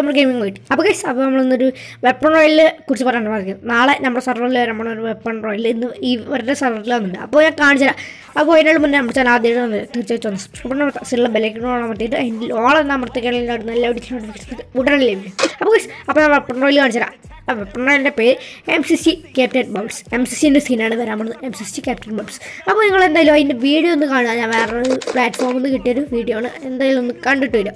Gamer gaming പോയിട്ട് അപ്പോൾ guys അപ്പോൾ നമ്മളൊന്നൊരു വെപ്പൺ റോയിലിനെ കുറിച്ച് പറയാൻ പറഞ്ഞത് നാളെ നമ്മുടെ സർവറിൽ നമ്മളൊരു വെപ്പൺ റോയിൽ ഇന്ന് ഈ ഇവരുടെ സർവറിൽ വന്നിട്ടുണ്ട് അപ്പോൾ ഞാൻ കാണിച്ചു തരാം അപ്പോൾ അതിനുള്ള മുന്നേ നമ്മുടെ ചാനൽ ആദ്യമായിട്ട് വന്നത് തീർച്ചയായിട്ടും ഒന്ന് സബ്സ്ക്രൈബ് സിള്ള ബെലൈക്കൺ അമർത്തിയിട്ട് അതിൻ്റെ ഓളം അമർത്തിക്കാനുള്ള നല്ല നോട്ടിഫിക്കേഷൻ ഉടനെ ലഭിക്കും അപ്പോൾ ഗൈസ് അപ്പോൾ ഞാൻ വെപ്പൺ റോയിൽ കാണിച്ചു തരാം ആ വെപ്പൺ റോയിലിൻ്റെ പേര് M C C captain bowls M C സിൻ്റെ സീനാണ് വരാൻ പോകുന്നത് M C C captain bowls അപ്പോൾ നിങ്ങൾ എന്തായാലും അതിൻ്റെ വീഡിയോ ഒന്ന് കാണുക ഞാൻ വേറൊരു പ്ലാറ്റ്ഫോമിൽ നിന്ന് കിട്ടിയൊരു വീഡിയോ ആണ് എന്തായാലും ഒന്ന് കണ്ടിട്ട് വരാം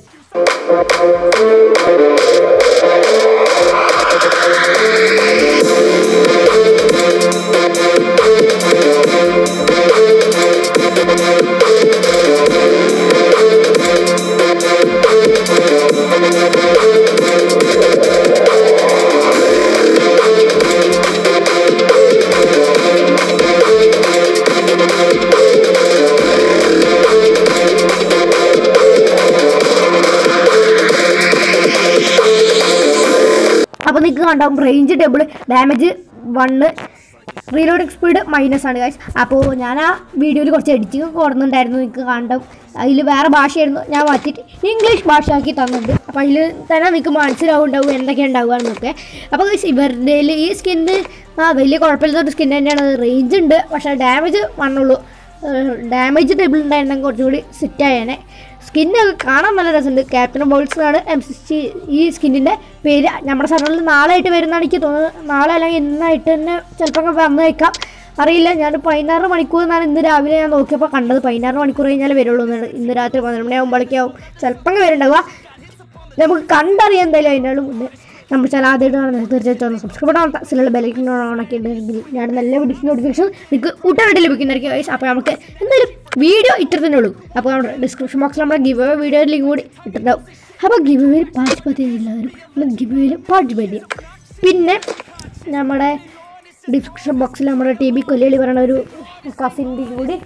അപ്പോൾ നിങ്ങൾക്ക് കണ്ടാവും range double damage one reloading speed minus ആണ് ഗൈസ് അപ്പോൾ ഞാൻ ആ വീഡിയോയിൽ കുറച്ച് എഡിറ്റിംഗ് കൊടുക്കുന്നുണ്ടായിരുന്നു നിങ്ങൾക്ക് കണ്ടാവും അതിൽ വേറെ ഭാഷയായിരുന്നു ഞാൻ മാറ്റിയിട്ട് ഇംഗ്ലീഷ് ഭാഷയാക്കി തന്നിട്ടുണ്ട് അപ്പോൾ അതിൽ തന്നെ നിങ്ങൾക്ക് മനസ്സിലാവുണ്ടാവും എന്തൊക്കെ ഉണ്ടാവുക എന്നൊക്കെ അപ്പോൾ ഗൈസ് ഇവരുടെ ഈ സ്കിന്ന് ആ വലിയ കുഴപ്പമില്ലാത്തൊരു സ്കിൻ തന്നെയാണ് റേഞ്ച് ഉണ്ട് പക്ഷേ ഡാമേജ് വണ്ണുള്ളൂ ഡാമേജ് ടേബിൾ ഉണ്ടായിരുന്നെങ്കിൽ കുറച്ചുകൂടി സെറ്റായേനെ സ്കിന്നൊക്കെ കാണാൻ നല്ല രസമുണ്ട് ക്യാപ്റ്റൻ ബോൾസ് ആണ് എം സി ഈ സ്കിന്നിൻ്റെ പേര് നമ്മുടെ സർവറിൽ നാളെ ആയിട്ട് വരുന്നതാണ് എനിക്ക് തോന്നുന്നത് നാളെ അല്ലെങ്കിൽ ഇന്നായിട്ട് തന്നെ ചിലപ്പോൾ വന്നു വയ്ക്കാം അറിയില്ല ഞാൻ പതിനാറ് മണിക്കൂർ എന്നാണ് ഇന്ന് രാവിലെ ഞാൻ നോക്കിയപ്പോൾ കണ്ടത് പതിനാറ് മണിക്കൂർ കഴിഞ്ഞാൽ വരുള്ളൂ എന്നാണ് ഇന്ന് രാത്രി പന്ത്രണ്ട് മണിയാകുമ്പോഴേക്കാവും ചിലപ്പോൾ വരുന്നുണ്ടാവുക നമുക്ക് കണ്ടറിയാം എന്തായാലും അതിനുള്ള മുന്നേ നമ്മൾ ചില ആദ്യമായിട്ട് കാണുന്നത് തീർച്ചയായിട്ടും ഒന്ന് സബ്സ്ക്രൈബ് ചെയ്യാൻ സിലുള്ള ബെലൈക്കൻ ഓണൊക്കെ ഉണ്ടെങ്കിൽ ഞാൻ നല്ല വീഡിയോ നോട്ടിഫിക്കേഷൻ നിങ്ങൾക്ക് ഉടനടി ലഭിക്കുന്നതായിരിക്കും guys. അപ്പോൾ നമുക്ക് എന്തായാലും വീഡിയോ ഇത്ര തന്നെ ഉള്ളൂ അപ്പോൾ നമ്മുടെ ഡിസ്ക്രിപ്ഷൻ ബോക്സിൽ നമ്മുടെ ഗിവ് അവേ വീഡിയോ ലിങ്ക് കൂടി ഇട്ടിട്ടുണ്ടാവും അപ്പോൾ ഗിവ് അവേയിൽ പാർട്ടിസിപ്പേറ്റ് ചെയ്ത എല്ലാവരും ഒന്ന് ഗിവ് അവേയിൽ പാർട്ടിസിപ്പേറ്റ് ചെയ്യാം പിന്നെ നമ്മുടെ ഡിസ്ക്രിപ്ഷൻ ബോക്സിൽ നമ്മുടെ ടി ബി കൊല്ലി പറയുന്ന ഒരു കസിൻ്റെ കൂടി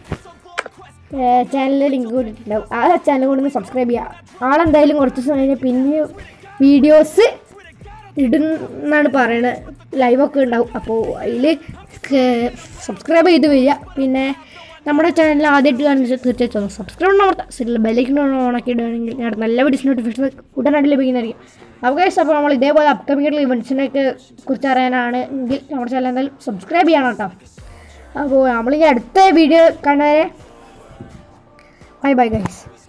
ചാനലിൽ ലിങ്ക് കൊടുത്തിട്ടുണ്ടാവും ആ ചാനൽ കൂടി ഒന്ന് സബ്സ്ക്രൈബ് ചെയ്യുക ആളെന്തായാലും കുറച്ച് ദിവസം കഴിഞ്ഞാൽ പിന്നെ വീഡിയോസ് ഇടുന്നാണ് പറയണത് ലൈവൊക്കെ ഉണ്ടാവും അപ്പോൾ അതിൽ സബ്സ്ക്രൈബ് ചെയ്ത് വരിക പിന്നെ നമ്മുടെ ചാനൽ ആദ്യമായിട്ട് കാണുന്ന തീർച്ചയായിട്ടും ഒന്ന് സബ്സ്ക്രൈബ് അമർത്താം സിറ്റിൽ ബെല്ലൈക്കൺ ഓണാക്കി ഇടുകയാണെങ്കിൽ ഞാൻ നല്ല വീഡിയോസ് നോട്ടിഫിക്കേഷൻ ഉടനടി ലഭിക്കുന്നതായിരിക്കും അപ്പോൾ guys, അപ്പോൾ നമ്മൾ ഇതേപോലെ അപ്കമിംഗ് ആയിട്ടുള്ള ഇവൻറ്റ്സിനെയൊക്കെ കുറിച്ച് അറിയാനാണ് എങ്കിൽ നമ്മുടെ ചാനൽ എന്തായാലും സബ്സ്ക്രൈബ് ചെയ്യണം കേട്ടോ അപ്പോൾ നമ്മളിനി അടുത്ത വീഡിയോ കാണുന്നവരെ ബൈ ബൈ ഗൈസ്